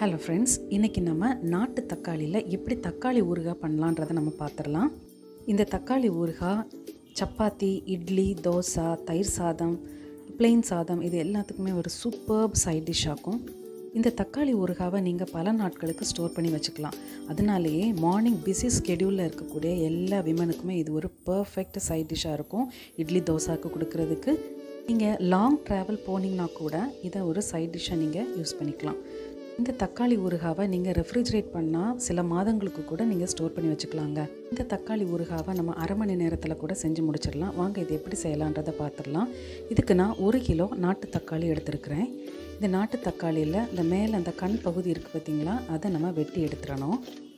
hello friends இன்றைக்கி நம்ம நாட்டு தக்காளியில் எப்படி தக்காளி ஊறுகாய் பண்ணலான்றதை நம்ம பார்த்துடலாம் இந்த தக்காளி ஊறுகாய் சப்பாத்தி இட்லி தோசை தயிர் சாதம் பிளெயின் சாதம் இது எல்லாத்துக்குமே ஒரு சூப்பர்ப் சைட் டிஷ் ஆகும் இந்த தக்காளி ஊறுகாவை நீங்கள் பல நாட்களுக்கு ஸ்டோர் பண்ணி வச்சுக்கலாம் அதனாலேயே மார்னிங் பிஸி ஸ்கெடியூலில் இருக்கக்கூடிய எல்லா விமனுக்குமே இது ஒரு பர்ஃபெக்ட் சைட் டிஷ்ஷாக இருக்கும் இட்லி தோசாக்கு கொடுக்கறதுக்கு நீங்கள் லாங் ட்ராவல் போனீங்கன்னா கூட இதை ஒரு சைட் டிஷ்ஷாக நீங்கள் யூஸ் பண்ணிக்கலாம் இந்த தக்காளி ஊறுகாவை நீங்கள் ரெஃப்ரிஜரேட் பண்ணால் சில மாதங்களுக்கு கூட நீங்கள் ஸ்டோர் பண்ணி வச்சுக்கலாங்க இந்த தக்காளி ஊறுகாவை நம்ம அரை மணி நேரத்தில் கூட செஞ்சு முடிச்சிடலாம் வாங்க இது எப்படி செய்யலான்றதை பார்த்துடலாம் இதுக்கு நான் ஒரு கிலோ நாட்டு தக்காளி எடுத்திருக்கிறேன் இந்த நாட்டு தக்காளியில் இந்த மேலே அந்த கண் பகுதி இருக்குது பார்த்தீங்களா அதை நம்ம வெட்டி எடுத்துடணும்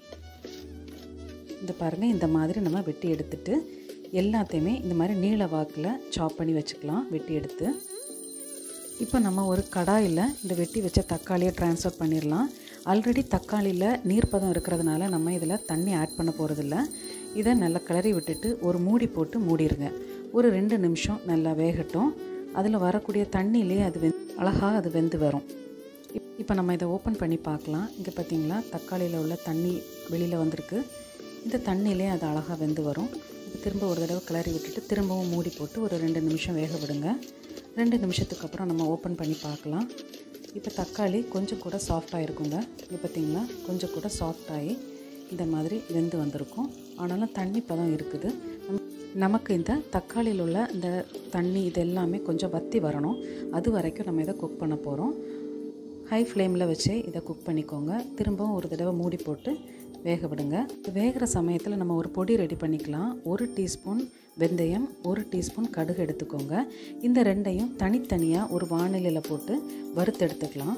இந்த பாருங்கள் இந்த மாதிரி நம்ம வெட்டி எடுத்துட்டு எல்லாத்தையுமே இந்த மாதிரி நீள வாக்கில் சாப் பண்ணி வச்சுக்கலாம் வெட்டி எடுத்து இப்போ நம்ம ஒரு கடாயில் இந்த வெட்டி வச்ச தக்காளியை ட்ரான்ஸ்ஃபர் பண்ணிடலாம் ஆல்ரெடி தக்காளியில் நீர்ப்பதம் இருக்கிறதுனால நம்ம இதில் தண்ணி ஆட் பண்ண போகிறதில்ல இதை நல்லா கிளறி விட்டுட்டு ஒரு மூடி போட்டு மூடிடுங்க ஒரு ரெண்டு நிமிஷம் நல்லா வேகட்டும் அதில் வரக்கூடிய தண்ணியிலே அது வெந் அழகாக அது வெந்து வரும் இப்போ நம்ம இதை ஓப்பன் பண்ணி பார்க்கலாம் இங்கே பார்த்தீங்களா தக்காளியில் உள்ள தண்ணி வெளியில் வந்திருக்கு இந்த தண்ணியிலே அது அழகாக வெந்து வரும் இப்போ திரும்ப ஒரு தடவை கிளறி விட்டுட்டு திரும்பவும் மூடி போட்டு ஒரு ரெண்டு நிமிஷம் வேக விடுங்க ரெண்டு நிமிஷத்துக்கு அப்புறம் நம்ம ஓப்பன் பண்ணி பார்க்கலாம் இப்போ தக்காளி கொஞ்சம் கூட சாஃப்டாக இருக்குங்க இது பார்த்திங்களா கொஞ்சம் கூட சாஃப்டாகி இந்த மாதிரி வெந்து வந்திருக்கும் ஆனாலும் தண்ணி பதம் இருக்குது நமக்கு இந்த தக்காளியில் உள்ள இந்த தண்ணி இது எல்லாமே கொஞ்சம் வற்றி வரணும் அது வரைக்கும் நம்ம இதை குக் பண்ண போகிறோம் ஹை ஃப்ளேமில் வச்சு இதை குக் பண்ணிக்கோங்க திரும்பவும் ஒரு தடவை மூடி போட்டு வேக விடுங்க வேகிற சமயத்தில் நம்ம ஒரு பொடி ரெடி பண்ணிக்கலாம் ஒரு டீஸ்பூன் வெந்தயம் ஒரு டீஸ்பூன் கடுகு எடுத்துக்கோங்க இந்த ரெண்டையும் தனித்தனியாக ஒரு வானிலையில் போட்டு வறுத்து எடுத்துக்கலாம்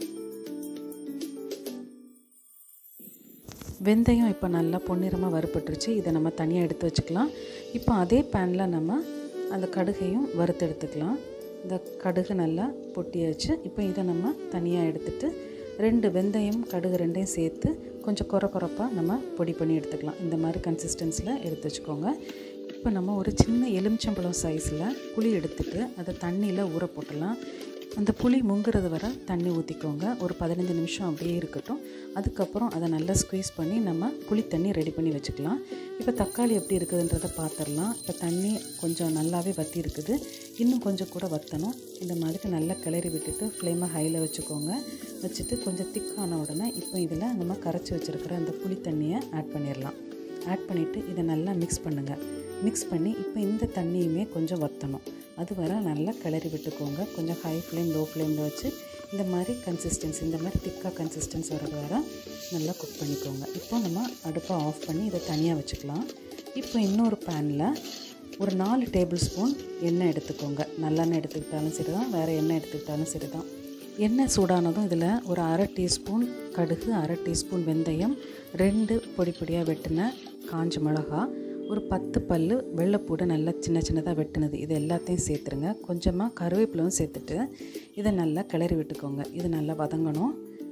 வெந்தயம் இப்போ நல்லா பொன்னிறமாக வறுப்பட்டுருச்சு இதை நம்ம தனியாக எடுத்து வச்சுக்கலாம் இப்போ அதே பேனில் நம்ம அந்த கடுகையும் வறுத்து எடுத்துக்கலாம் இந்த கடுகு நல்லா பொட்டியாச்சு இப்போ இதை நம்ம தனியாக எடுத்துட்டு ரெண்டு வெந்தயம் கடுகு ரெண்டையும் சேர்த்து கொஞ்சம் குறை குறைப்பாக நம்ம பொடி பண்ணி எடுத்துக்கலாம் இந்த மாதிரி கன்சிஸ்டன்ஸில் எடுத்து வச்சுக்கோங்க இப்போ நம்ம ஒரு சின்ன எலுமிச்சம்பழம் சைஸில் புளி எடுத்துட்டு அதை தண்ணியில் ஊற போட்டுடலாம் அந்த புளி முங்குறது வர தண்ணி ஊற்றிக்கோங்க ஒரு பதினஞ்சு நிமிஷம் அப்படியே இருக்கட்டும் அதுக்கப்புறம் அதை நல்லா ஸ்க்வீஸ் பண்ணி நம்ம புளி தண்ணி ரெடி பண்ணி வச்சுக்கலாம் இப்போ தக்காளி எப்படி இருக்குதுன்றதை பார்த்துடலாம் இப்போ தண்ணி கொஞ்சம் நல்லாவே வற்றி இருக்குது இன்னும் கொஞ்சம் கூட வற்றணும் இந்த மாதிரி நல்லா கிளறி விட்டுட்டு ஃப்ளேமை ஹையில் வச்சுக்கோங்க வச்சுட்டு கொஞ்சம் திக்கான உடனே இப்போ இதில் நம்ம கரைச்சி வச்சுருக்கிற அந்த புளி தண்ணியை ஆட் பண்ணிடலாம் ஆட் பண்ணிவிட்டு இதை நல்லா மிக்ஸ் பண்ணுங்கள் மிக்ஸ் பண்ணி இப்போ இந்த தண்ணியுமே கொஞ்சம் வற்றணும் அது வர நல்லா கிளறி விட்டுக்கோங்க கொஞ்சம் ஹை ஃப்ளேம் லோ ஃப்ளேமில் வச்சு இந்த மாதிரி கன்சிஸ்டன்சி இந்த மாதிரி திக்காக கன்சிஸ்டன்ஸ் வர வர நல்லா குக் பண்ணிக்கோங்க இப்போ நம்ம அடுப்பை ஆஃப் பண்ணி இதை தனியாக வச்சுக்கலாம் இப்போ இன்னொரு பேனில் ஒரு நாலு டேபிள் ஸ்பூன் எண்ணெய் எடுத்துக்கோங்க நல்லெண்ணெய் எடுத்துக்கிட்டாலும் சரி தான் வேறு எண்ணெய் எடுத்துக்கிட்டாலும் சரி தான் எண்ணெய் சூடானதும் இதில் ஒரு அரை டீஸ்பூன் கடுகு அரை டீஸ்பூன் வெந்தயம் ரெண்டு பொடி பொடியாக வெட்டின காஞ்ச மிளகா ஒரு பத்து பல் வெள்ளைப்பூடை நல்லா சின்ன சின்னதாக வெட்டினது இது எல்லாத்தையும் சேர்த்துருங்க கொஞ்சமாக கருவேப்பிலும் சேர்த்துட்டு இதை நல்லா கிளறி விட்டுக்கோங்க இது நல்லா வதங்கணும்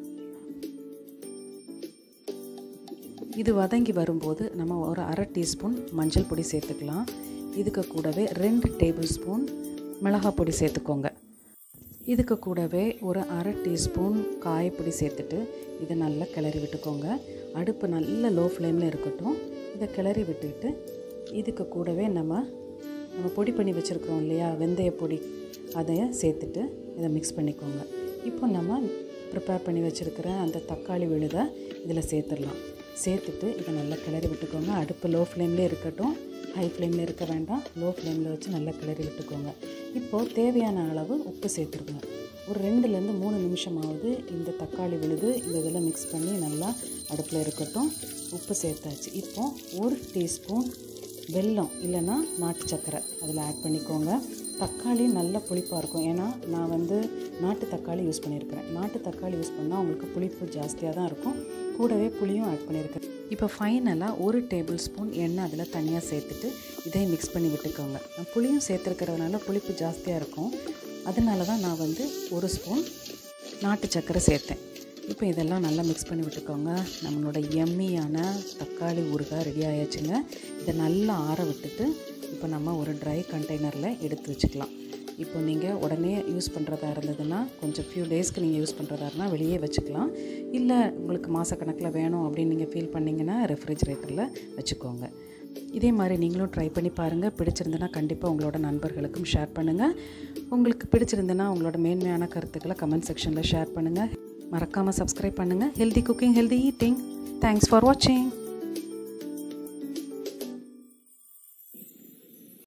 இது வதங்கி வரும்போது நம்ம ஒரு அரை டீஸ்பூன் மஞ்சள் பொடி சேர்த்துக்கலாம் இதுக்கு கூடவே ரெண்டு டேபிள் ஸ்பூன் மிளகாய் பொடி சேர்த்துக்கோங்க இதுக்கு கூடவே ஒரு அரை டீஸ்பூன் காயப்பொடி சேர்த்துட்டு இதை நல்லா கிளறி விட்டுக்கோங்க அடுப்பு நல்ல லோ ஃப்ளேமில் இருக்கட்டும் இதை கிளறி விட்டுக்கிட்டு இதுக்கு கூடவே நம்ம நம்ம பொடி பண்ணி வச்சுருக்கிறோம் இல்லையா வெந்தய பொடி அதை சேர்த்துட்டு இதை மிக்ஸ் பண்ணிக்கோங்க இப்போ நம்ம ப்ரிப்பேர் பண்ணி வச்சுருக்கிற அந்த தக்காளி விழுதை இதில் சேர்த்துடலாம் சேர்த்துட்டு இதை நல்லா கிளறி விட்டுக்கோங்க அடுப்பு லோ ஃப்ளேம்லேயே இருக்கட்டும் ஹை ஃப்ளேமில் இருக்க வேண்டாம் லோ ஃப்ளேமில் வச்சு நல்லா கிளறி விட்டுக்கோங்க இப்போது தேவையான அளவு உப்பு சேர்த்துருங்க ஒரு ரெண்டுலேருந்து மூணு நிமிஷமாவது இந்த தக்காளி விழுது இந்த இதில் மிக்ஸ் பண்ணி நல்லா அடுப்பில் இருக்கட்டும் உப்பு சேர்த்தாச்சு இப்போ ஒரு டீஸ்பூன் வெல்லம் இல்லைன்னா நாட்டு சர்க்கரை அதில் ஆட் பண்ணிக்கோங்க தக்காளி நல்ல புளிப்பாக இருக்கும் ஏன்னா நான் வந்து நாட்டு தக்காளி யூஸ் பண்ணியிருக்கிறேன் நாட்டு தக்காளி யூஸ் பண்ணால் உங்களுக்கு புளிப்பு ஜாஸ்தியாக தான் இருக்கும் கூடவே புளியும் ஆட் பண்ணியிருக்கேன் இப்போ ஃபைனலாக ஒரு டேபிள் ஸ்பூன் எண்ணெய் அதில் தனியாக சேர்த்துட்டு இதையும் மிக்ஸ் பண்ணி விட்டுக்கோங்க நான் புளியும் சேர்த்துருக்கிறதுனால புளிப்பு ஜாஸ்தியாக இருக்கும் அதனால தான் நான் வந்து ஒரு ஸ்பூன் நாட்டு சர்க்கரை சேர்த்தேன் இப்போ இதெல்லாம் நல்லா மிக்ஸ் பண்ணி விட்டுக்கோங்க நம்மளோட எம்மியான தக்காளி ஊறுகாய் ரெடி ஆயாச்சுங்க இதை நல்லா ஆற விட்டுட்டு இப்போ நம்ம ஒரு ட்ரை கண்டெய்னரில் எடுத்து வச்சுக்கலாம் இப்போ நீங்கள் உடனே யூஸ் பண்ணுறதா இருந்ததுன்னா கொஞ்சம் ஃபியூ டேஸ்க்கு நீங்கள் யூஸ் பண்ணுறதா இருந்தால் வெளியே வச்சுக்கலாம் இல்லை உங்களுக்கு மாதக்கணக்கில் வேணும் அப்படின்னு நீங்கள் ஃபீல் பண்ணிங்கன்னா ரெஃப்ரிஜரேட்டரில் வச்சுக்கோங்க இதே மாதிரி நீங்களும் ட்ரை பண்ணி பாருங்கள் பிடிச்சிருந்துன்னா கண்டிப்பாக உங்களோட நண்பர்களுக்கும் ஷேர் பண்ணுங்கள் உங்களுக்கு பிடிச்சிருந்துன்னா உங்களோட மேன்மையான கருத்துக்களை கமெண்ட் செக்ஷனில் ஷேர் பண்ணுங்கள் மறக்காமல் சப்ஸ்கிரைப் பண்ணுங்கள் healthy cooking healthy eating thanks for வாட்சிங்